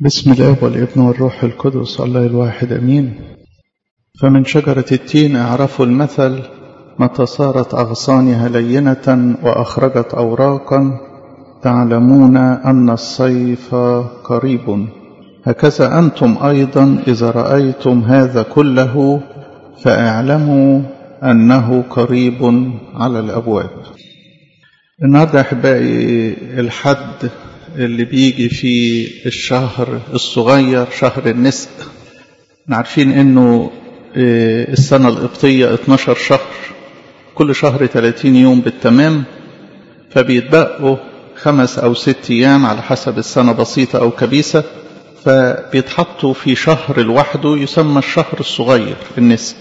بسم الاب والابن والروح القدس الله الواحد امين فمن شجره التين اعرفوا المثل متى صارت اغصانها لينه واخرجت اوراقا تعلمون ان الصيف قريب هكذا انتم ايضا اذا رايتم هذا كله فاعلموا انه قريب على الابواب النهارده احبائي الحد اللي بيجي في الشهر الصغير شهر النسق عارفين انه السنة القبطية 12 شهر كل شهر 30 يوم بالتمام فبيتبقوا خمس او ست ايام على حسب السنة بسيطة او كبيسة فبيتحطوا في شهر لوحده يسمى الشهر الصغير النسق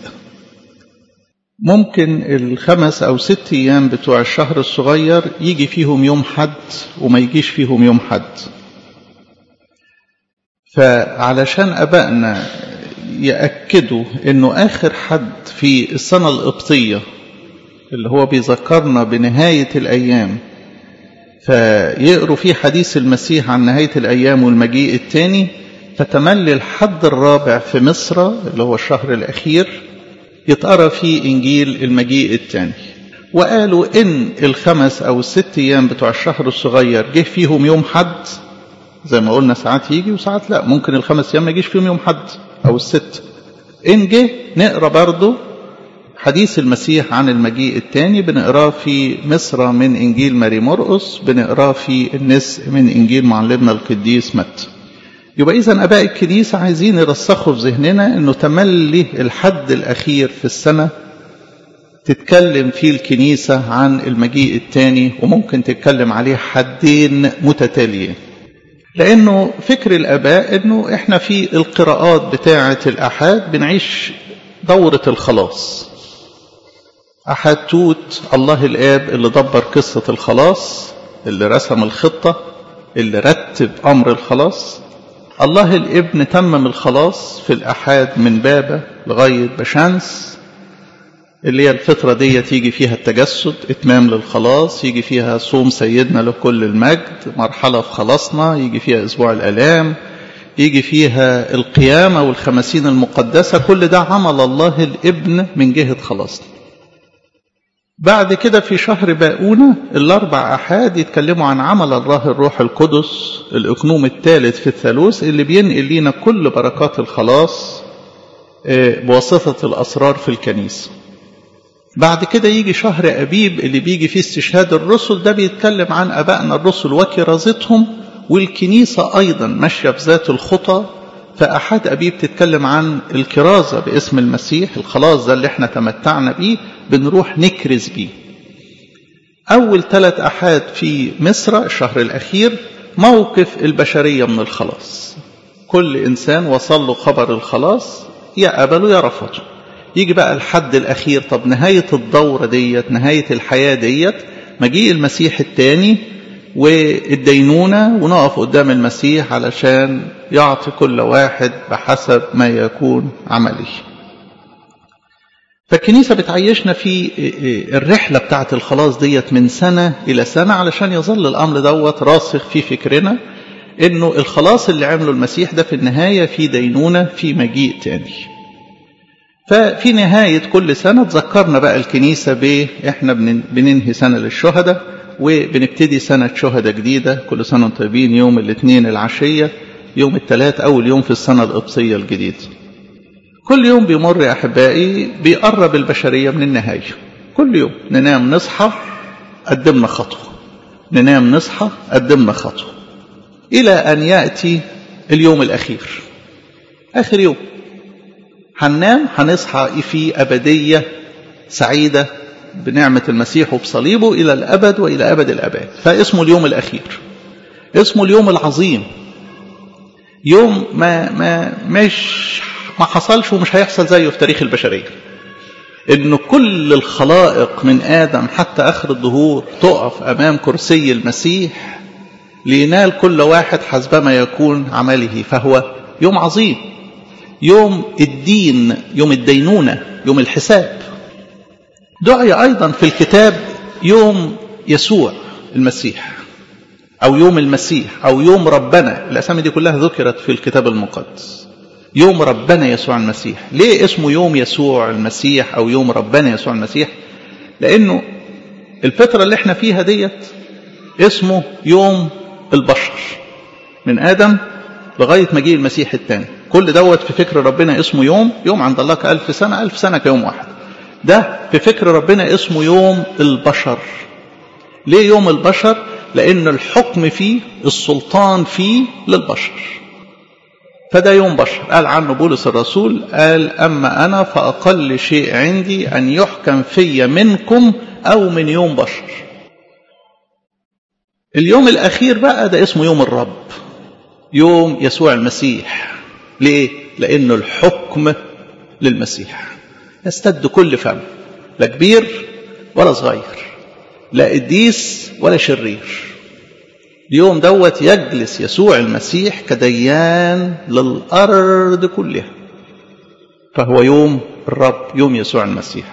ممكن الخمس أو ست أيام بتوع الشهر الصغير يجي فيهم يوم حد وما يجيش فيهم يوم حد فعلشان أبائنا يأكدوا أنه آخر حد في السنة القبطية اللي هو بيذكرنا بنهاية الأيام فيقروا فيه حديث المسيح عن نهاية الأيام والمجيء الثاني فتملي الحد الرابع في مصر اللي هو الشهر الأخير يتقرا في انجيل المجيء الثاني وقالوا ان الخمس او الست ايام بتوع الشهر الصغير جه فيهم يوم حد زي ما قلنا ساعات يجي وساعات لا ممكن الخمس ايام ما يجيش فيهم يوم حد او الست ان جه نقرا برضه حديث المسيح عن المجيء الثاني بنقراه في مصر من انجيل ماري مرقس بنقراه في النس من انجيل معلمنا القديس متى يبقى إذا أباء الكنيسة عايزين يرسخوا في ذهننا أنه تملي الحد الأخير في السنة تتكلم فيه الكنيسة عن المجيء الثاني وممكن تتكلم عليه حدين متتاليين لأنه فكر الآباء أنه إحنا في القراءات بتاعة الأحاد بنعيش دورة الخلاص أحد توت الله الآب اللي دبر قصة الخلاص اللي رسم الخطة اللي رتب أمر الخلاص الله الابن تمم الخلاص في الأحاد من بابا لغاية بشانس اللي هي الفترة دي تيجي فيها التجسد إتمام للخلاص يجي فيها صوم سيدنا لكل المجد مرحلة في خلاصنا يجي فيها أسبوع الألام يجي فيها القيامة والخمسين المقدسة كل ده عمل الله الابن من جهة خلاصنا بعد كده في شهر باقونة الأربع أحاد يتكلموا عن عمل الله الروح القدس الإقنوم الثالث في الثالوث اللي بينقل لنا كل بركات الخلاص بواسطة الأسرار في الكنيسة بعد كده يجي شهر أبيب اللي بيجي فيه استشهاد الرسل ده بيتكلم عن أبائنا الرسل وكرازتهم والكنيسة أيضا ماشية بذات الخطى فأحد أبيب تتكلم عن الكرازة باسم المسيح الخلاص ده اللي احنا تمتعنا بيه بنروح نكرز بيه أول ثلاث أحاد في مصر الشهر الأخير موقف البشرية من الخلاص كل إنسان وصل له خبر الخلاص يا قبله يا رفضه يجي بقى الحد الأخير طب نهاية الدورة ديت نهاية الحياة ديت مجيء المسيح الثاني والدينونة ونقف قدام المسيح علشان يعطي كل واحد بحسب ما يكون عمله فالكنيسة بتعيشنا في الرحلة بتاعة الخلاص ديت من سنة إلى سنة علشان يظل الأمر دوت راسخ في فكرنا إنه الخلاص اللي عمله المسيح ده في النهاية في دينونة في مجيء تاني ففي نهاية كل سنة تذكرنا بقى الكنيسة ب إحنا بننهي سنة للشهداء وبنبتدي سنة شهداء جديدة كل سنة وانتم طيبين يوم الاثنين العشية يوم الثلاث أول يوم في السنة القبطية الجديدة كل يوم بيمر يا أحبائي بيقرب البشرية من النهاية كل يوم ننام نصحى قدمنا خطوة ننام نصحى قدمنا خطوة إلى أن يأتي اليوم الأخير آخر يوم هننام هنصحى في أبدية سعيدة بنعمة المسيح وبصليبه إلى الأبد وإلى أبد الأبد فاسمه اليوم الأخير اسمه اليوم العظيم يوم ما ما مش ما حصلش ومش هيحصل زيه في تاريخ البشرية إن كل الخلائق من آدم حتى آخر الظهور تقف أمام كرسي المسيح لينال كل واحد حسبما يكون عمله فهو يوم عظيم يوم الدين يوم الدينونة يوم الحساب دعي أيضا في الكتاب يوم يسوع المسيح أو يوم المسيح أو يوم ربنا الأسامي دي كلها ذكرت في الكتاب المقدس يوم ربنا يسوع المسيح ليه اسمه يوم يسوع المسيح أو يوم ربنا يسوع المسيح لأنه الفترة اللي احنا فيها ديت اسمه يوم البشر من آدم لغاية مجيء المسيح الثاني كل دوت في فكر ربنا اسمه يوم يوم عند الله كألف سنة ألف سنة كيوم واحد ده في فكر ربنا اسمه يوم البشر ليه يوم البشر لأن الحكم فيه السلطان فيه للبشر فده يوم بشر قال عنه بولس الرسول قال أما أنا فأقل شيء عندي أن يحكم في منكم أو من يوم بشر اليوم الأخير بقى ده اسمه يوم الرب يوم يسوع المسيح ليه؟ لأنه الحكم للمسيح يستد كل فم لا كبير ولا صغير لا قديس ولا شرير اليوم دوت يجلس يسوع المسيح كديان للأرض كلها فهو يوم الرب يوم يسوع المسيح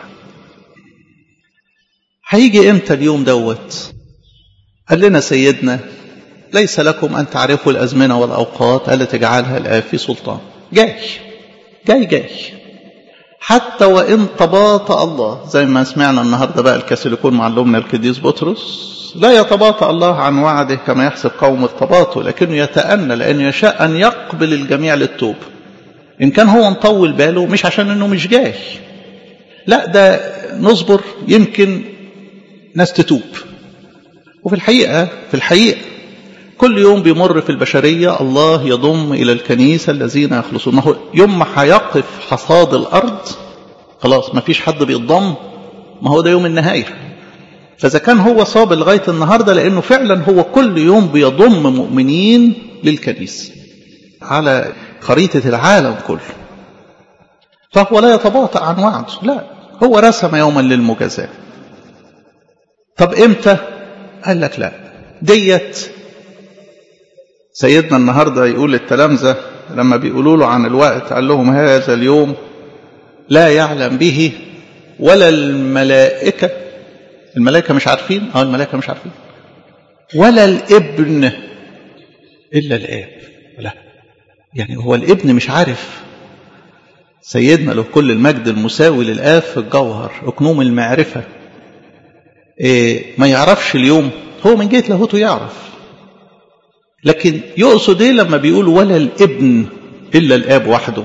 هيجي امتى اليوم دوت قال لنا سيدنا ليس لكم أن تعرفوا الأزمنة والأوقات التي تجعلها الآب في سلطان جاي جاي جاي حتى وإن تباطأ الله زي ما سمعنا النهاردة بقى الكاثوليكون معلمنا القديس بطرس لا يتباطأ الله عن وعده كما يحسب قوم التباطؤ لكنه يتأنى لأنه يشاء أن يقبل الجميع للتوب إن كان هو مطول باله مش عشان إنه مش جاي لا ده نصبر يمكن ناس تتوب وفي الحقيقة في الحقيقة كل يوم بيمر في البشرية الله يضم إلى الكنيسة الذين يخلصون ما هو يوم ما هيقف حصاد الأرض خلاص ما فيش حد بيتضم ما هو ده يوم النهاية فإذا كان هو صاب لغاية النهاردة لأنه فعلا هو كل يوم بيضم مؤمنين للكنيسة على خريطة العالم كله فهو لا يتباطأ عن وعده لا هو رسم يوما للمجازاة طب امتى قال لك لا ديت سيدنا النهاردة يقول للتلامذة لما بيقولوا له عن الوقت قال لهم هذا اليوم لا يعلم به ولا الملائكة الملائكة مش عارفين اه الملائكة مش عارفين ولا الابن إلا الآب لا يعني هو الابن مش عارف سيدنا له كل المجد المساوي للآب في الجوهر أكنوم المعرفة إيه ما يعرفش اليوم هو من جهة لاهوته يعرف لكن يقصد ايه لما بيقول ولا الابن الا الاب وحده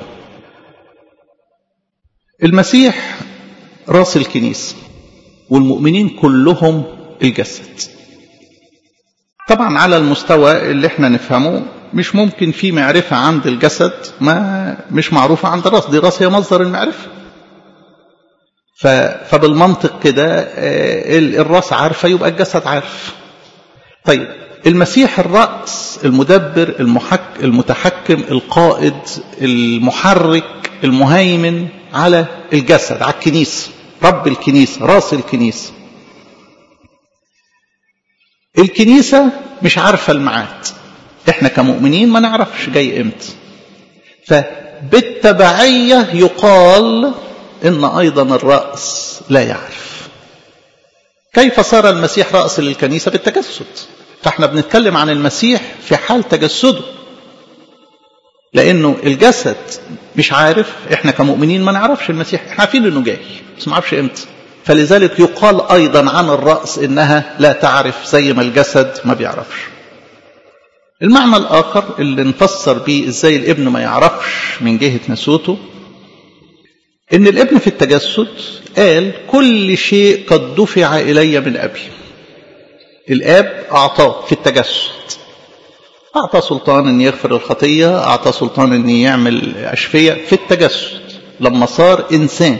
المسيح راس الكنيسه والمؤمنين كلهم الجسد طبعا على المستوى اللي احنا نفهمه مش ممكن في معرفة عند الجسد ما مش معروفة عند الراس دي راس هي مصدر المعرفة فبالمنطق كده الراس عارفة يبقى الجسد عارف طيب المسيح الرأس المدبر المحك المتحكم القائد المحرك المهيمن على الجسد على الكنيسة رب الكنيسة راس الكنيسة الكنيسة مش عارفة الميعاد احنا كمؤمنين ما نعرفش جاي امتى فبالتبعية يقال ان ايضا الرأس لا يعرف كيف صار المسيح رأس للكنيسة بالتجسد فاحنا بنتكلم عن المسيح في حال تجسده لانه الجسد مش عارف احنا كمؤمنين ما نعرفش المسيح احنا عارفين انه جاي بس ما نعرفش امتى فلذلك يقال ايضا عن الراس انها لا تعرف زي ما الجسد ما بيعرفش المعنى الاخر اللي نفسر بيه ازاي الابن ما يعرفش من جهه نسوته ان الابن في التجسد قال كل شيء قد دفع الي من ابي الاب اعطاه في التجسد اعطاه سلطان ان يغفر الخطيه اعطاه سلطان ان يعمل اشفيه في التجسد لما صار انسان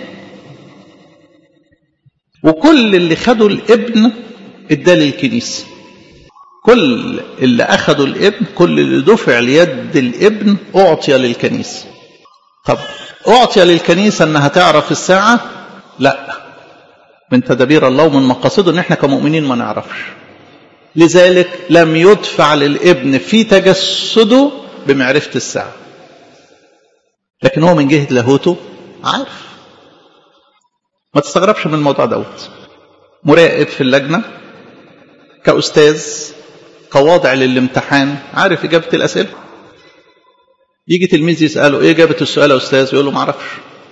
وكل اللي خده الابن اداه للكنيسه كل اللي اخده الابن كل اللي دفع ليد الابن اعطي للكنيسه طب اعطي للكنيسه انها تعرف الساعه لا من تدابير الله ومن مقاصده ان احنا كمؤمنين ما نعرفش لذلك لم يدفع للابن في تجسده بمعرفة الساعة لكن هو من جهة لاهوته عارف ما تستغربش من الموضوع دوت مراقب في اللجنة كأستاذ كواضع للامتحان عارف إجابة الأسئلة يجي تلميذ يسأله إيه إجابة السؤال يا أستاذ يقول له ما اعرفش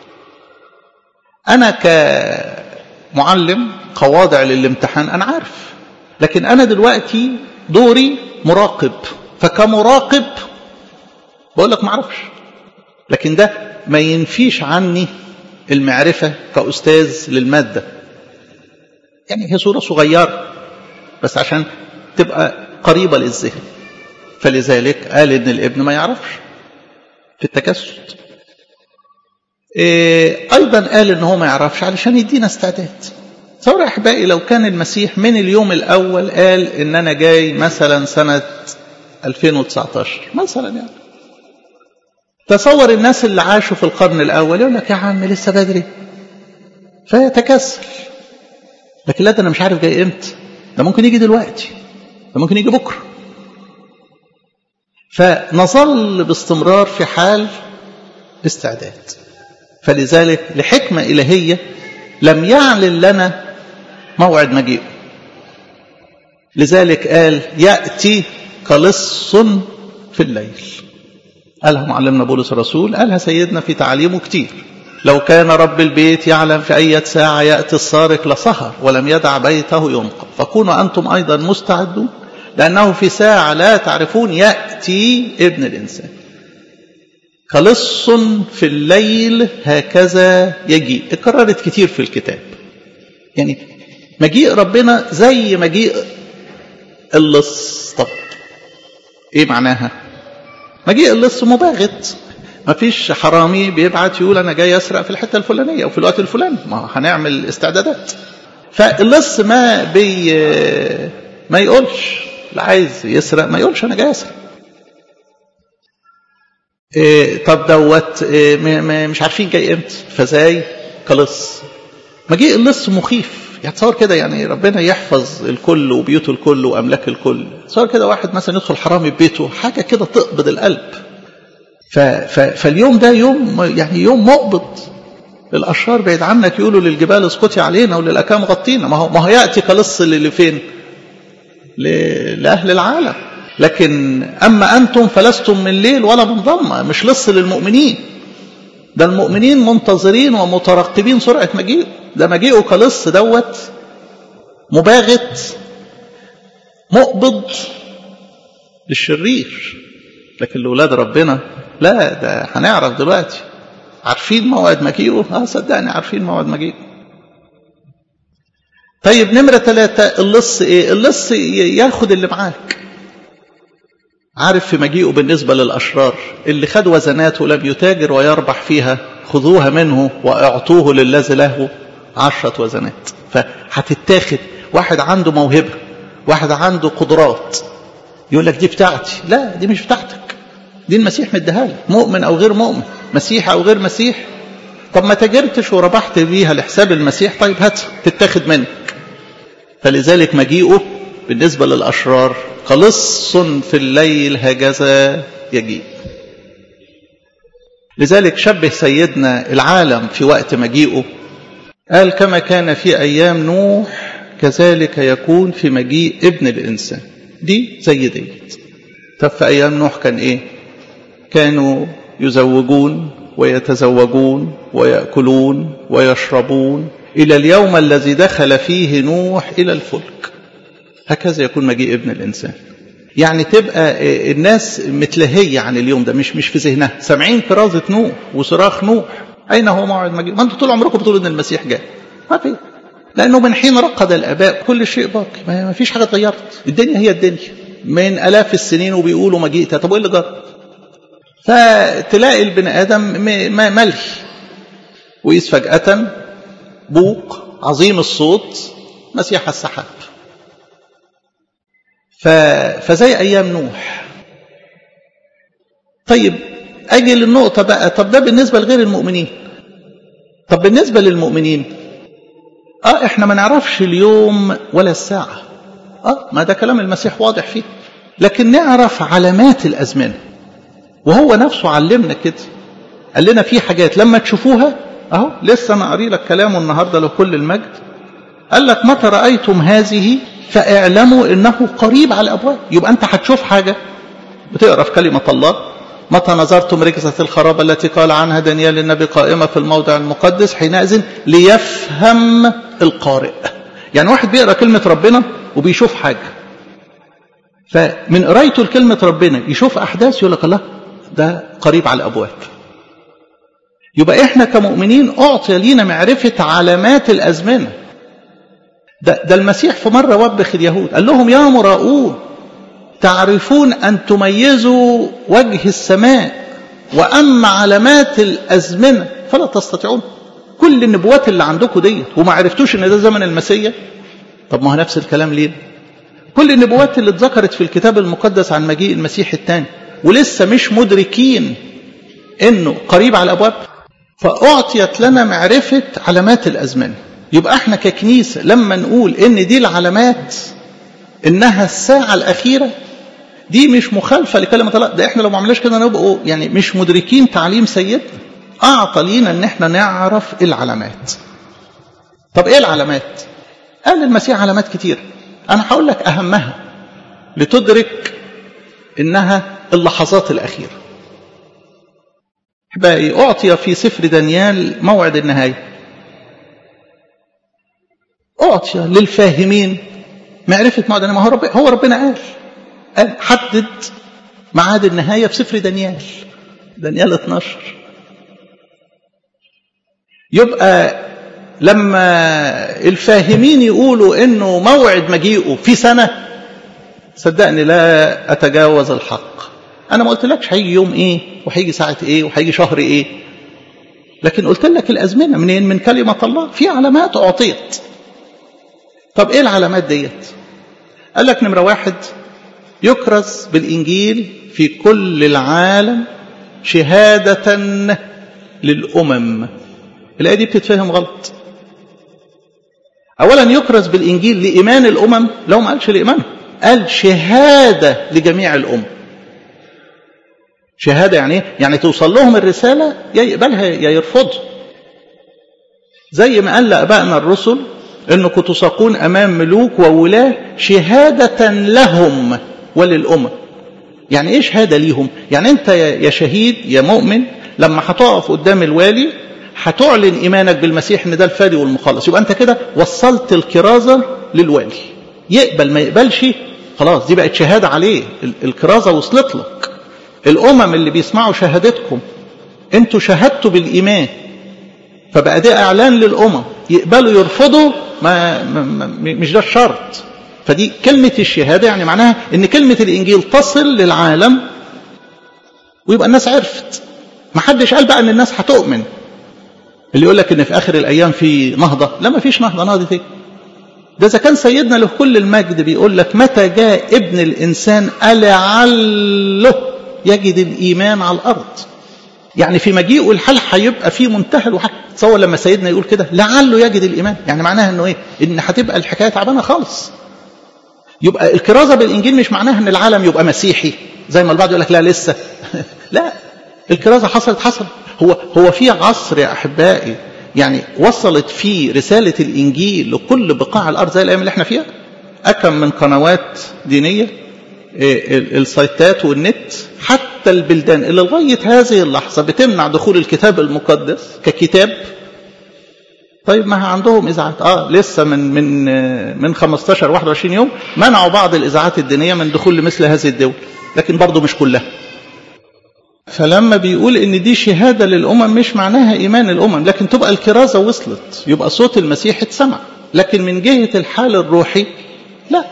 أنا كمعلم كواضع للامتحان أنا عارف لكن أنا دلوقتي دوري مراقب فكمراقب بقول لك ما اعرفش لكن ده ما ينفيش عني المعرفة كأستاذ للمادة يعني هي صورة صغيرة بس عشان تبقى قريبة للذهن فلذلك قال ان الابن ما يعرفش في التكسد إيه ايضا قال ان هو ما يعرفش علشان يدينا استعداد تصور احبائي لو كان المسيح من اليوم الاول قال ان انا جاي مثلا سنة 2019 مثلا يعني تصور الناس اللي عاشوا في القرن الاول يقول لك يا عم لسه بدري فيتكسل لكن لا ده انا مش عارف جاي امتى ده ممكن يجي دلوقتي ده ممكن يجي بكره فنظل باستمرار في حال استعداد فلذلك لحكمة إلهية لم يعلن لنا موعد مجيئه لذلك قال يأتي كلص في الليل قالها معلمنا بولس الرسول قالها سيدنا في تعليمه كتير لو كان رب البيت يعلم في أي ساعة يأتي السارق لسهر ولم يدع بيته ينقض فكونوا أنتم أيضا مستعدون لأنه في ساعة لا تعرفون يأتي ابن الإنسان كلص في الليل هكذا يجيء اتكررت كتير في الكتاب يعني مجيء ربنا زي مجيء اللص طب ايه معناها مجيء اللص مباغت ما فيش حرامي بيبعت يقول انا جاي اسرق في الحته الفلانيه او في الوقت الفلاني ما هنعمل استعدادات فاللص ما بي ما يقولش اللي عايز يسرق ما يقولش انا جاي اسرق إيه طب دوت إيه مش عارفين جاي امتى فزاي كلص مجيء اللص مخيف يعني تصور كده يعني ربنا يحفظ الكل وبيوته الكل واملاك الكل تصور كده واحد مثلا يدخل حرامي ببيته حاجه كده تقبض القلب ف ف فاليوم ده يوم يعني يوم مقبض الاشرار بعيد عنك يقولوا للجبال اسقطي علينا وللاكام غطينا ما هو ما هو ياتي كلص اللي فين لاهل العالم لكن اما انتم فلستم من ليل ولا من ضلمه مش لص للمؤمنين ده المؤمنين منتظرين ومترقبين سرعه مجيئه ده مجيئه كلص دوت مباغت مقبض للشرير لكن لولاد ربنا لا ده هنعرف دلوقتي عارفين موعد مجيئه اه صدقني عارفين موعد مجيئه طيب نمرة ثلاثة اللص ايه اللص ياخد اللي معاك عارف في مجيئه بالنسبة للأشرار اللي خد وزنات ولم يتاجر ويربح فيها خذوها منه وأعطوه للذي له عشرة وزنات فهتتاخد واحد عنده موهبة واحد عنده قدرات يقول لك دي بتاعتي لا دي مش بتاعتك دي المسيح مديها لك مؤمن أو غير مؤمن مسيح أو غير مسيح طب ما تاجرتش وربحت بيها لحساب المسيح طيب هات تتاخد منك فلذلك مجيئه بالنسبة للأشرار كلص في الليل هكذا يجيء لذلك شبه سيدنا العالم في وقت مجيئه قال كما كان في أيام نوح كذلك يكون في مجيء ابن الإنسان دي زي ديت طب في أيام نوح كان إيه كانوا يزوجون ويتزوجون ويأكلون ويشربون إلى اليوم الذي دخل فيه نوح إلى الفلك هكذا يكون مجيء ابن الإنسان يعني تبقى الناس متلهية عن اليوم ده مش مش في ذهنها سامعين كرازة نوح وصراخ نوح أين هو موعد مجيء ما أنتوا طول عمركم بتقولوا إن المسيح جاء ما في لأنه من حين رقد الآباء كل شيء باقي ما فيش حاجة اتغيرت الدنيا هي الدنيا من آلاف السنين وبيقولوا مجيئتها طب وإيه اللي جرى فتلاقي البني آدم ملهي وإذ فجأة بوق عظيم الصوت مسيح السحاب ف... فزي أيام نوح طيب أجي للنقطة بقى طب ده بالنسبة لغير المؤمنين طب بالنسبة للمؤمنين اه احنا ما نعرفش اليوم ولا الساعة اه ما ده كلام المسيح واضح فيه لكن نعرف علامات الأزمنة وهو نفسه علمنا كده قال لنا في حاجات لما تشوفوها اهو لسه انا قاري لك كلامه النهارده لكل المجد قال لك متى رأيتم هذه فاعلموا انه قريب على الابواب يبقى انت هتشوف حاجة بتقرا في كلمة الله متى نظرتم ركزة الخراب التي قال عنها دانيال النبي قائمة في الموضع المقدس حينئذ ليفهم القارئ يعني واحد بيقرا كلمة ربنا وبيشوف حاجة فمن قرايته لكلمة ربنا يشوف أحداث يقول لك الله ده قريب على الأبواب يبقى إحنا كمؤمنين أعطي لينا معرفة علامات الأزمنة ده, ده المسيح في مرة وبخ اليهود قال لهم يا مراؤون تعرفون أن تميزوا وجه السماء وأما علامات الأزمنة فلا تستطيعون كل النبوات اللي عندكم ديت وما عرفتوش ان ده زمن المسيح طب ما هو نفس الكلام ليه كل النبوات اللي اتذكرت في الكتاب المقدس عن مجيء المسيح الثاني ولسه مش مدركين انه قريب على الابواب فاعطيت لنا معرفه علامات الازمنه يبقى احنا ككنيسه لما نقول ان دي العلامات انها الساعه الاخيره دي مش مخالفه لكلمه الله ده احنا لو ما عملناش كده نبقوا يعني مش مدركين تعليم سيدنا اعطى لينا ان احنا نعرف العلامات طب ايه العلامات قال المسيح علامات كتير انا هقول لك اهمها لتدرك انها اللحظات الاخيره احبائي اعطي في سفر دانيال موعد النهايه اعطي للفاهمين معرفه موعد ما هو رب هو ربنا قال قال حدد ميعاد النهايه في سفر دانيال دانيال 12 يبقى لما الفاهمين يقولوا انه موعد مجيئه في سنه صدقني لا اتجاوز الحق انا ما قلتلكش هيجي يوم ايه وهيجي ساعه ايه وهيجي شهر ايه لكن قلت لك الازمنه منين من كلمه الله في علامات اعطيت طب ايه العلامات ديت قال لك نمره واحد يكرز بالانجيل في كل العالم شهاده للامم الايه دي بتتفهم غلط اولا يكرز بالانجيل لايمان الامم لو ما قالش لايمانهم قال شهاده لجميع الامم شهاده يعني ايه يعني توصل لهم الرساله يا يقبلها يا يرفضها زي ما قال لابائنا الرسل انكم تساقون امام ملوك وولاه شهاده لهم وللامم يعني ايه شهاده ليهم يعني انت يا شهيد يا مؤمن لما هتقف قدام الوالي هتعلن ايمانك بالمسيح ان ده الفادي والمخلص يبقى انت كده وصلت الكرازه للوالي يقبل ما يقبلش خلاص دي بقت شهاده عليه الكرازه وصلت لك الامم اللي بيسمعوا شهادتكم انتوا شهدتوا بالايمان فبقى ده اعلان للامم يقبلوا يرفضوا ما, ما, ما مش ده الشرط فدي كلمة الشهادة يعني معناها ان كلمة الانجيل تصل للعالم ويبقى الناس عرفت ما حدش قال بقى ان الناس هتؤمن اللي يقول لك ان في اخر الايام في نهضة لا ما فيش نهضة نهضة ايه ده اذا كان سيدنا له كل المجد بيقول لك متى جاء ابن الانسان ألعله يجد الايمان على الارض يعني في مجيئه الحال هيبقى في منتهى الوحل تصور لما سيدنا يقول كده لعله يجد الايمان يعني معناها انه ايه ان هتبقى الحكايه تعبانه خالص يبقى الكرازه بالانجيل مش معناها ان العالم يبقى مسيحي زي ما البعض يقول لك لا لسه لا الكرازه حصلت حصل هو هو في عصر يا احبائي يعني وصلت فيه رساله الانجيل لكل بقاع الارض زي الايام اللي احنا فيها اكم من قنوات دينيه السيتات والنت حتى البلدان اللي لغايه هذه اللحظه بتمنع دخول الكتاب المقدس ككتاب طيب ما عندهم اذاعات اه لسه من من من 15 21 يوم منعوا بعض الاذاعات الدينيه من دخول لمثل هذه الدول لكن برضه مش كلها فلما بيقول ان دي شهاده للامم مش معناها ايمان الامم لكن تبقى الكرازه وصلت يبقى صوت المسيح اتسمع لكن من جهه الحال الروحي لا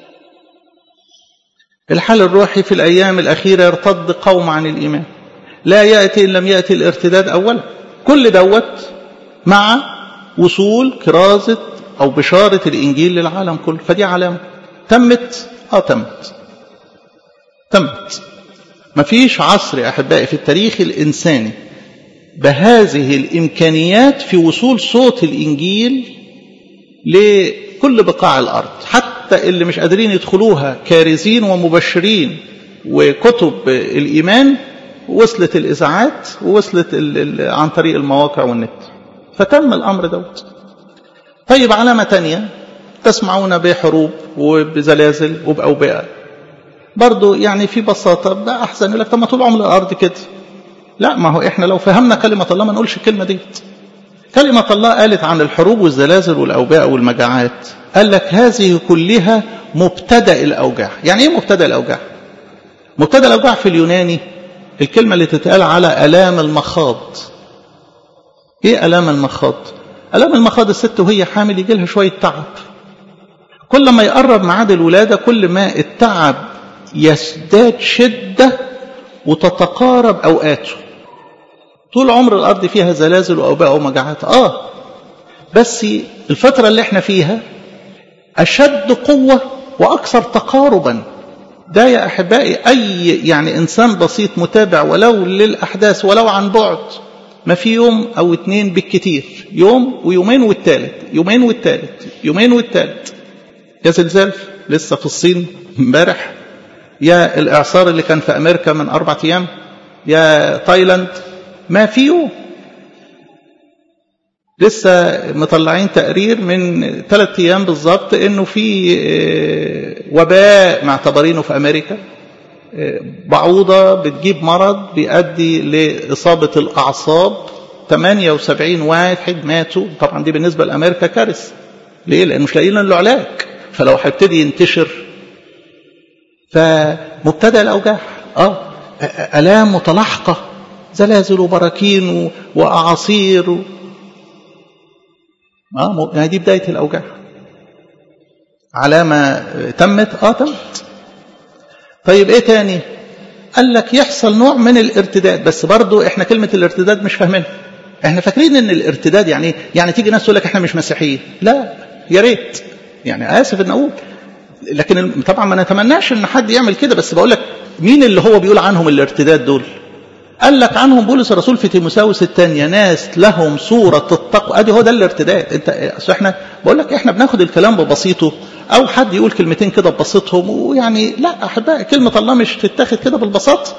الحال الروحي في الايام الاخيره يرتد قوم عن الايمان لا ياتي ان لم ياتي الارتداد اولا كل دوت مع وصول كرازة أو بشارة الإنجيل للعالم كله فدي علامة تمت آه تمت تمت مفيش عصر يا أحبائي في التاريخ الإنساني بهذه الإمكانيات في وصول صوت الإنجيل لكل بقاع الأرض حتى اللي مش قادرين يدخلوها كارزين ومبشرين وكتب الإيمان وصلت الإذاعات ووصلت عن طريق المواقع والنت فتم الأمر دوت طيب علامة تانية تسمعون بحروب وبزلازل وبأوبئة برضو يعني في بساطة بقى أحسن يقول لك طب ما طول عمر الأرض كده لا ما هو إحنا لو فهمنا كلمة الله ما نقولش الكلمة ديت كلمة الله قالت عن الحروب والزلازل والأوبئة والمجاعات قال لك هذه كلها مبتدأ الأوجاع يعني إيه مبتدأ الأوجاع مبتدأ الأوجاع في اليوناني الكلمة اللي تتقال على ألام المخاض إيه ألام المخاض ألام المخاض الست وهي حامل يجي لها شوية تعب كل ما يقرب ميعاد الولادة كل ما التعب يزداد شدة وتتقارب أوقاته طول عمر الأرض فيها زلازل وأوباء ومجاعات آه بس الفترة اللي احنا فيها أشد قوة وأكثر تقاربا ده يا أحبائي أي يعني إنسان بسيط متابع ولو للأحداث ولو عن بعد ما في يوم أو اتنين بالكتير يوم ويومين والتالت يومين والتالت يومين والتالت يا زلزال لسه في الصين امبارح يا الإعصار اللي كان في أمريكا من أربعة أيام يا تايلاند ما في يوم لسه مطلعين تقرير من ثلاث أيام بالظبط إنه في وباء معتبرينه في أمريكا بعوضة بتجيب مرض بيؤدي لإصابة الأعصاب 78 واحد ماتوا طبعا دي بالنسبة لأمريكا كارثة ليه؟ لأنه مش لاقيين له علاج فلو هيبتدي ينتشر فمبتدأ الأوجاع اه آلام متلاحقة زلازل وبراكين وأعاصير و... اه يعني دي بداية الأوجاع علامة تمت اه تمت طيب ايه تاني قال لك يحصل نوع من الارتداد بس برضو احنا كلمة الارتداد مش فاهمينها احنا فاكرين ان الارتداد يعني يعني تيجي ناس تقول لك احنا مش مسيحيين لا يا ريت يعني اسف ان اقول لكن طبعا ما نتمناش ان حد يعمل كده بس بقول لك مين اللي هو بيقول عنهم الارتداد دول قال لك عنهم بولس الرسول في تيموساوس الثانية ناس لهم صورة التقوى ادي هو ده الارتداد انت اصل احنا بقول لك احنا بناخد الكلام ببسيطه او حد يقول كلمتين كده ببسطهم ويعني لا احبائي كلمة الله مش تتاخد كده بالبساطة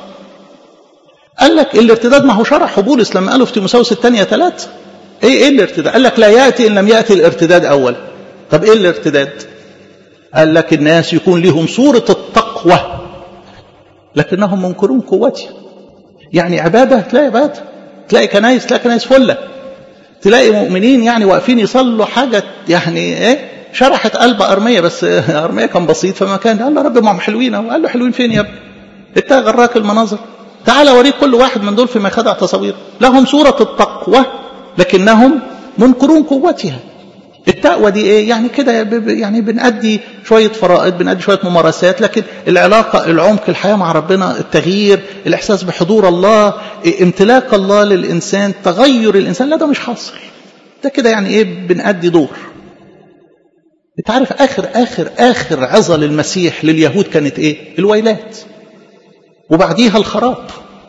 قال لك الارتداد ما هو شرحه بولس لما قاله في تيموساوس الثانية ثلاثة ايه ايه الارتداد قال لك لا ياتي ان لم ياتي الارتداد اولا طب ايه الارتداد قال لك الناس يكون لهم صورة التقوى لكنهم منكرون قوتها يعني عبادة تلاقي عبادة تلاقي كنايس تلاقي كنايس فلة تلاقي مؤمنين يعني واقفين يصلوا حاجة يعني ايه شرحت قلب أرمية بس أرمية كان بسيط فما كان قال له رب ما هم حلوين قال له حلوين فين يا ابني انت غراك المناظر تعال اوريك كل واحد من دول فيما خدع تصاوير لهم صورة التقوى لكنهم منكرون قوتها التقوى دي ايه يعني كده يعني بنأدي شوية فرائض بنأدي شوية ممارسات لكن العلاقة العمق الحياة مع ربنا التغيير الإحساس بحضور الله امتلاك الله للإنسان تغير الإنسان لا ده مش حاصل ده كده يعني ايه بنأدي دور انت عارف آخر آخر آخر عظة للمسيح لليهود كانت ايه الويلات وبعديها الخراب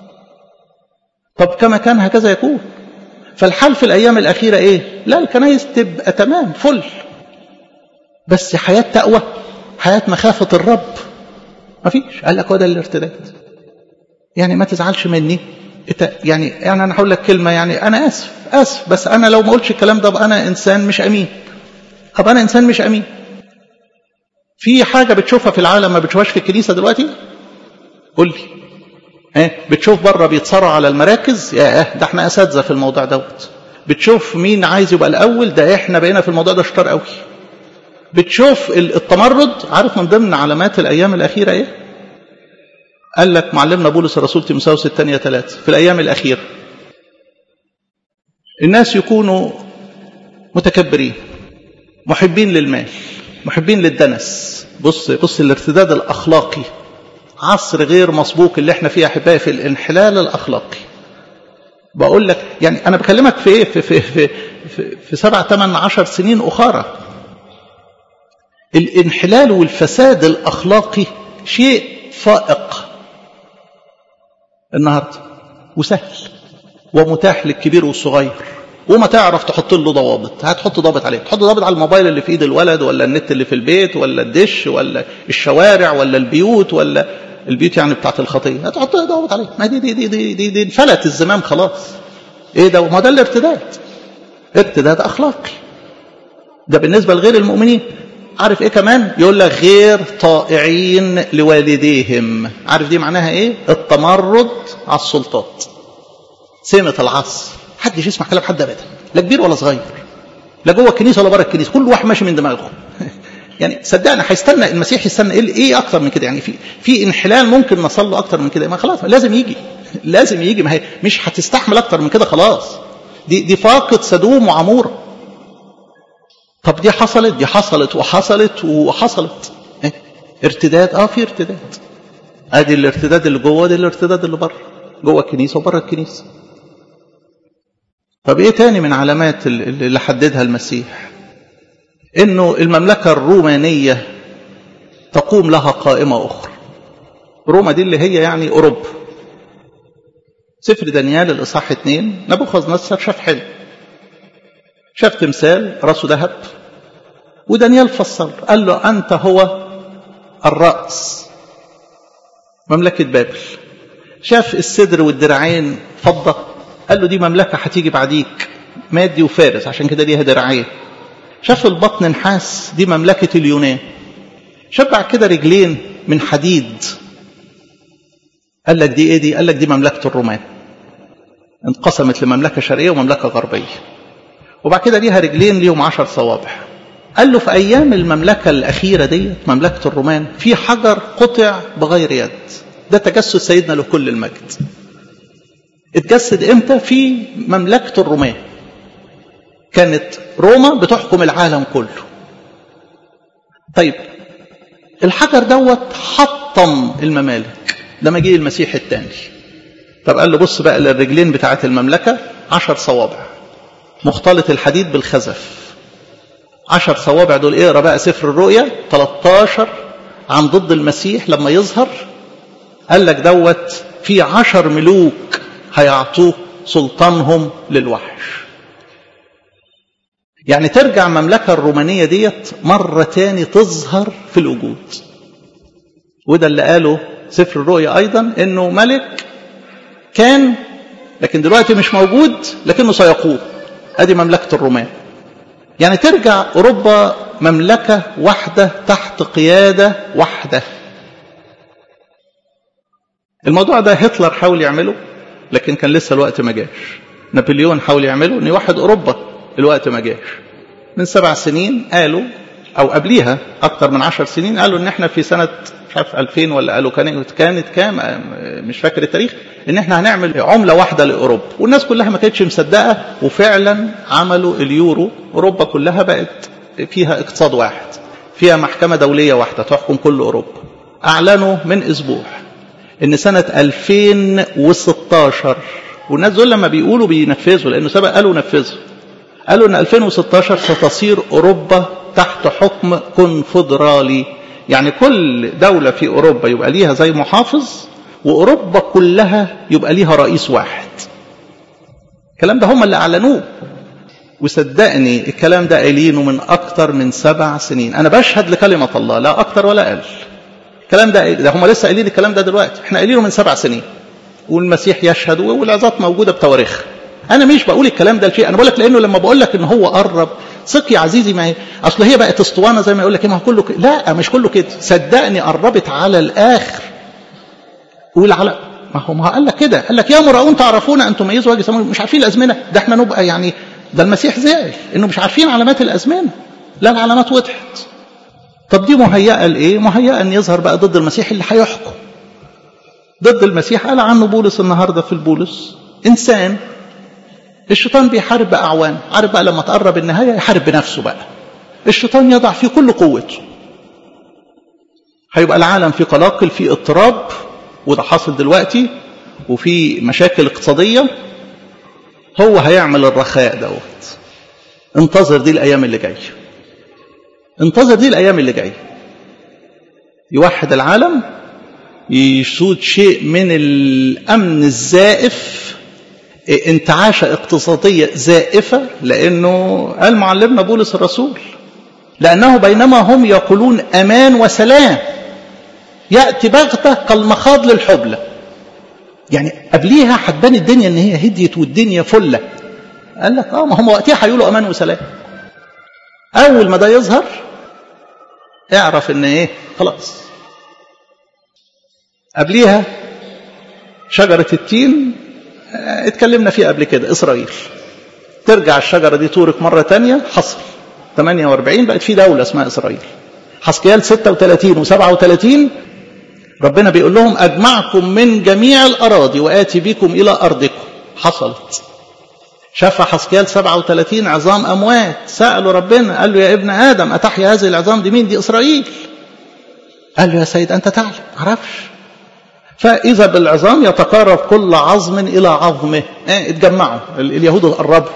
طب كما كان هكذا يكون فالحال في الأيام الأخيرة إيه لا الكنايس تبقى تمام فل بس حياة تقوى حياة مخافة الرب ما فيش قال لك هو ده الارتداد يعني ما تزعلش مني يعني يعني انا هقول لك كلمه يعني انا اسف اسف بس انا لو ما قلتش الكلام ده ابقى انا انسان مش امين ابقى انا انسان مش امين في حاجه بتشوفها في العالم ما بتشوفهاش في الكنيسه دلوقتي قول لي ايه بتشوف بره بيتصارعوا على المراكز يا ده احنا اساتذه في الموضوع دوت بتشوف مين عايز يبقى الاول ده احنا بقينا في الموضوع ده شطار قوي بتشوف التمرد عارف من ضمن علامات الايام الاخيره ايه قال لك معلمنا بولس الرسول تيموثاوس الثانيه ثلاثة في الايام الاخيره الناس يكونوا متكبرين محبين للمال محبين للدنس بص بص الارتداد الاخلاقي عصر غير مسبوق اللي احنا فيه احبائي في الانحلال الاخلاقي بقول لك يعني انا بكلمك في ايه في في في في, في سبع ثمان عشر سنين اخرى الانحلال والفساد الاخلاقي شيء فائق النهارده وسهل ومتاح للكبير والصغير وما تعرف تحط له ضوابط هتحط ضابط عليه تحط ضابط على الموبايل اللي في ايد الولد ولا النت اللي في البيت ولا الدش ولا الشوارع ولا البيوت ولا البيوت يعني بتاعت الخطيه هتحط ضوابط عليه ما دي دي دي دي, دي, دي انفلت الزمام خلاص ايه ده ما ده الارتداد ارتداد اخلاقي ده بالنسبة لغير المؤمنين عارف ايه كمان يقول لك غير طائعين لوالديهم عارف دي معناها ايه التمرد على السلطات سمة العصر حدش يسمع كلام حد ابدا لا كبير ولا صغير لا جوه الكنيسه ولا بره الكنيسه كل واحد ماشي من دماغه يعني صدقني هيستنى المسيح يستنى ايه ايه اكتر من كده يعني في في انحلال ممكن نصل له اكتر من كده ما خلاص لازم يجي لازم يجي ما هي مش هتستحمل اكتر من كده خلاص دي دي فاقد سدوم وعموره طب دي حصلت دي حصلت وحصلت وحصلت إيه؟ ارتداد اه في ارتداد ادي الارتداد اللي جوه دي الارتداد اللي بره جوه الكنيسه وبره الكنيسه طب ايه تاني من علامات اللي حددها المسيح انه المملكه الرومانيه تقوم لها قائمه اخرى روما دي اللي هي يعني اوروبا سفر دانيال الاصحاح اثنين نبوخذ نصر شاف حلم شاف تمثال راسه ذهب ودانيال فسر قال له انت هو الراس مملكه بابل شاف الصدر والدراعين فضه قال له دي مملكه هتيجي بعديك مادي وفارس عشان كده ليها دراعين شاف البطن نحاس دي مملكه اليونان شاف بعد كده رجلين من حديد قال لك دي ايه دي قال لك دي مملكه الرومان انقسمت لمملكه شرقيه ومملكه غربيه وبعد كده ليها رجلين ليهم عشر صوابع قال له في ايام المملكه الاخيره دي مملكه الرومان في حجر قطع بغير يد ده تجسد سيدنا لكل المجد اتجسد امتى في مملكه الرومان كانت روما بتحكم العالم كله طيب الحجر دوت حطم الممالك لما جه المسيح الثاني طب قال له بص بقى للرجلين بتاعه المملكه عشر صوابع مختلط الحديد بالخزف عشر صوابع دول اقرا بقى سفر الرؤيا 13 عن ضد المسيح لما يظهر قال لك دوت في عشر ملوك هيعطوه سلطانهم للوحش يعني ترجع المملكة الرومانية ديت مرة تاني تظهر في الوجود وده اللي قاله سفر الرؤيا أيضا إنه ملك كان لكن دلوقتي مش موجود لكنه سيقوم ادي مملكة الرومان يعني ترجع اوروبا مملكة واحدة تحت قيادة واحدة الموضوع ده هتلر حاول يعمله لكن كان لسه الوقت ما جاش نابليون حاول يعمله ان يوحد اوروبا الوقت ما جاش من سبع سنين قالوا او قبليها اكتر من عشر سنين قالوا ان احنا في سنة مش عارف 2000 ولا قالوا كانت كانت كام مش فاكر التاريخ ان احنا هنعمل عمله واحده لاوروبا والناس كلها ما كانتش مصدقه وفعلا عملوا اليورو اوروبا كلها بقت فيها اقتصاد واحد فيها محكمه دوليه واحده تحكم كل اوروبا اعلنوا من اسبوع ان سنه 2016 والناس دول لما بيقولوا بينفذوا لانه سبق قالوا نفذوا قالوا ان 2016 ستصير اوروبا تحت حكم كونفدرالي يعني كل دولة في أوروبا يبقى ليها زي محافظ وأوروبا كلها يبقى ليها رئيس واحد الكلام ده هم اللي أعلنوه وصدقني الكلام ده قايلينه من أكتر من سبع سنين أنا بشهد لكلمة الله لا أكتر ولا أقل الكلام ده ده هم لسه قايلين الكلام ده دلوقتي احنا قايلينه من سبع سنين والمسيح يشهد والعظات موجودة بتواريخ أنا مش بقول الكلام ده لشيء أنا بقول لك لأنه لما بقول لك إن هو قرب ثق يا عزيزي ما هي اصل هي بقت اسطوانه زي ما يقول لك ما هو كله كده لا مش كله كده صدقني قربت على الاخر قول على ما هو ما قال لك كده قال لك يا مراؤون تعرفون ان تميزوا وجه سماوي مش عارفين الازمنه ده احنا نبقى يعني ده المسيح زعل انه مش عارفين علامات الازمنه لا العلامات وضحت طب دي مهيئه لايه؟ مهيئه ان يظهر بقى ضد المسيح اللي هيحكم ضد المسيح قال عنه بولس النهارده في البولس انسان الشيطان بيحارب بأعوان عارف بقى لما تقرب النهاية يحارب بنفسه بقى الشيطان يضع فيه كل قوته هيبقى العالم في قلاقل في اضطراب وده حاصل دلوقتي وفي مشاكل اقتصادية هو هيعمل الرخاء دوت انتظر دي الأيام اللي جاية انتظر دي الأيام اللي جاية يوحد العالم يسود شيء من الأمن الزائف انتعاشة اقتصادية زائفة لأنه قال معلمنا بولس الرسول لأنه بينما هم يقولون أمان وسلام يأتي بغتة كالمخاض للحبلة يعني قبليها هتبان الدنيا ان هي هديت والدنيا فله قال لك اه ما هم وقتها هيقولوا امان وسلام اول ما ده يظهر اعرف ان ايه خلاص قبليها شجرة التين اتكلمنا فيها قبل كده إسرائيل ترجع الشجرة دي تورك مرة تانية حصل 48 بقت في دولة اسمها إسرائيل حسكيال 36 و37 ربنا بيقول لهم أجمعكم من جميع الأراضي وآتي بكم إلى أرضكم حصلت شاف حسكيال 37 عظام أموات سألوا ربنا قال له يا ابن آدم أتحيا هذه العظام دي مين دي إسرائيل قال له يا سيد أنت تعلم معرفش فإذا بالعظام يتقارب كل عظم إلى عظمه اه اتجمعوا اليهود قربوا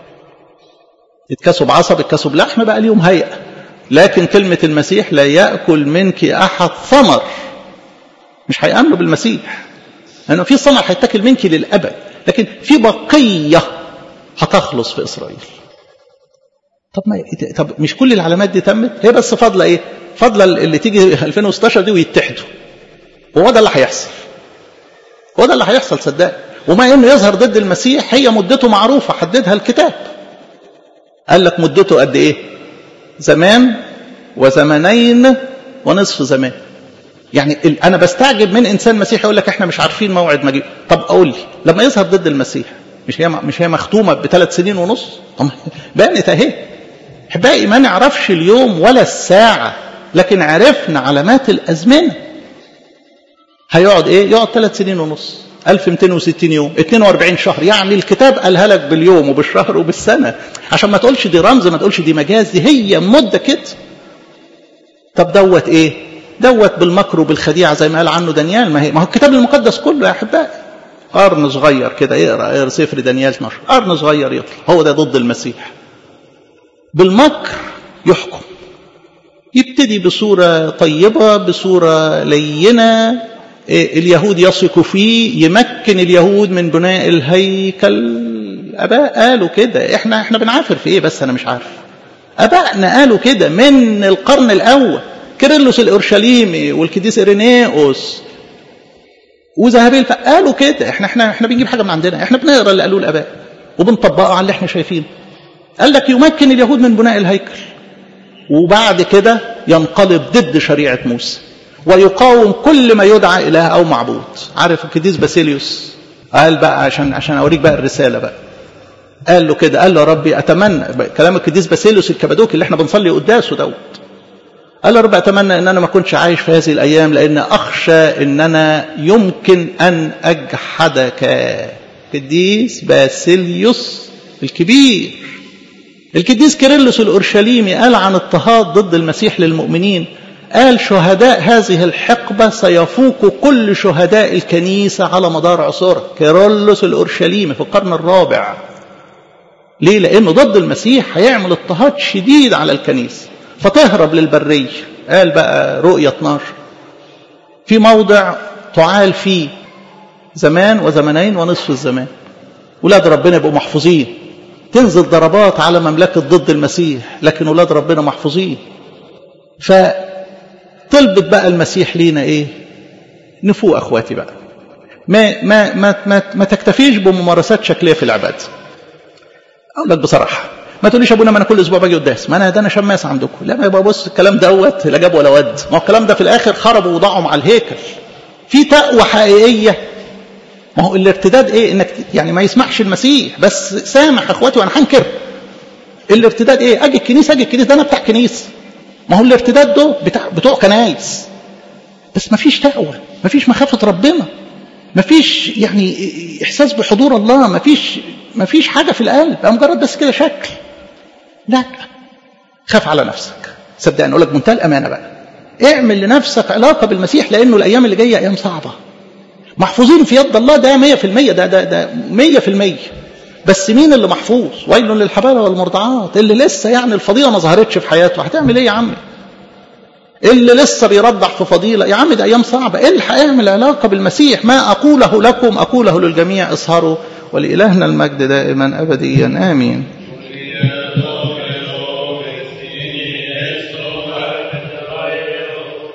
اتكسوا بعصب اتكسوا بلحم بقى ليهم هيئة لكن كلمة المسيح لا يأكل منك أحد ثمر مش هيأمنوا بالمسيح لأنه في ثمر هيتاكل منك للأبد لكن في بقية هتخلص في إسرائيل طب ما طب مش كل العلامات دي تمت هي بس فاضله ايه فاضله اللي تيجي 2016 دي ويتحدوا وهو ده اللي هيحصل هو ده اللي هيحصل صدقني وما انه يظهر ضد المسيح هي مدته معروفه حددها الكتاب قال لك مدته قد ايه زمان وزمنين ونصف زمان يعني انا بستعجب من انسان مسيحي يقول لك احنا مش عارفين موعد مجيء طب اقول لي لما يظهر ضد المسيح مش هي مش هي مختومه بثلاث سنين ونص طب بانت اهي احبائي ما نعرفش اليوم ولا الساعه لكن عرفنا علامات الازمنه هيقعد ايه يقعد ثلاث سنين ونص 1260 يوم 42 شهر يعني الكتاب قالها لك باليوم وبالشهر وبالسنه عشان ما تقولش دي رمز ما تقولش دي مجاز دي هي مده كده طب دوت ايه دوت بالمكر وبالخديعه زي ما قال عنه دانيال ما هي ما هو الكتاب المقدس كله يا احبائي قرن صغير كده اقرا اقرا سفر دانيال 12 قرن صغير يطلع هو ده ضد المسيح بالمكر يحكم يبتدي بصورة طيبة بصورة لينة اليهود يثقوا فيه يمكن اليهود من بناء الهيكل اباء قالوا كده احنا احنا بنعافر في ايه بس انا مش عارف ابائنا قالوا كده من القرن الاول كيرلس الاورشليمي والكديس ارينيوس وذهبيل قالوا كده احنا احنا احنا بنجيب حاجه من عندنا احنا بنقرا اللي قالوه الاباء وبنطبقه على اللي احنا شايفينه قال لك يمكن اليهود من بناء الهيكل وبعد كده ينقلب ضد شريعه موسى ويقاوم كل ما يدعى اله او معبود عارف القديس باسيليوس قال بقى عشان عشان اوريك بقى الرساله بقى قال له كده قال له يا ربي اتمنى كلام القديس باسيليوس الكبادوكي اللي احنا بنصلي قداسه دوت قال له يا رب اتمنى ان انا ما كنتش عايش في هذه الايام لان اخشى ان انا يمكن ان اجحدك قديس باسيليوس الكبير القديس كيرلس الاورشليمي قال عن اضطهاد ضد المسيح للمؤمنين قال شهداء هذه الحقبة سيفوق كل شهداء الكنيسة على مدار عصورها كيرلس الأورشليمي في القرن الرابع ليه؟ لأنه ضد المسيح هيعمل اضطهاد شديد على الكنيسة فتهرب للبرية قال بقى رؤية 12 في موضع تعال فيه زمان وزمنين ونصف الزمان ولاد ربنا يبقوا محفوظين تنزل ضربات على مملكة ضد المسيح لكن ولاد ربنا محفوظين فطلبت بقى المسيح لينا ايه نفوق اخواتي بقى ما ما ما ما, ما تكتفيش بممارسات شكليه في العباده اقول لك بصراحه ما تقوليش ابونا ما انا كل اسبوع باجي قداس ما انا ده انا شماس عندكم لا ما يبقى بص الكلام دوت لا جاب ولا ود ما هو الكلام ده في الاخر خربوا وضعهم على الهيكل في تقوى حقيقيه ما هو الارتداد ايه انك يعني ما يسمحش المسيح بس سامح اخواتي وانا هنكر الارتداد ايه اجي الكنيسه اجي الكنيسه ده انا بتاع كنيسه ما هو الارتداد ده بتاع بتوع كنايس بس ما فيش تقوى ما فيش مخافه ربنا ما فيش يعني احساس بحضور الله ما فيش ما فيش حاجه في القلب مجرد بس كده شكل لا خاف على نفسك صدقني اقول لك بمنتهى الامانه بقى اعمل لنفسك علاقه بالمسيح لانه الايام اللي جايه ايام صعبه محفوظين في يد الله ده 100% ده ده ده 100% بس مين اللي محفوظ ويل للحباله والمرضعات اللي لسه يعني الفضيله ما ظهرتش في حياته هتعمل ايه يا عمي اللي لسه بيرضع في فضيله يا عم ده ايام صعبه ايه اللي هيعمل علاقه بالمسيح ما اقوله لكم اقوله للجميع اسهروا ولالهنا المجد دائما ابديا امين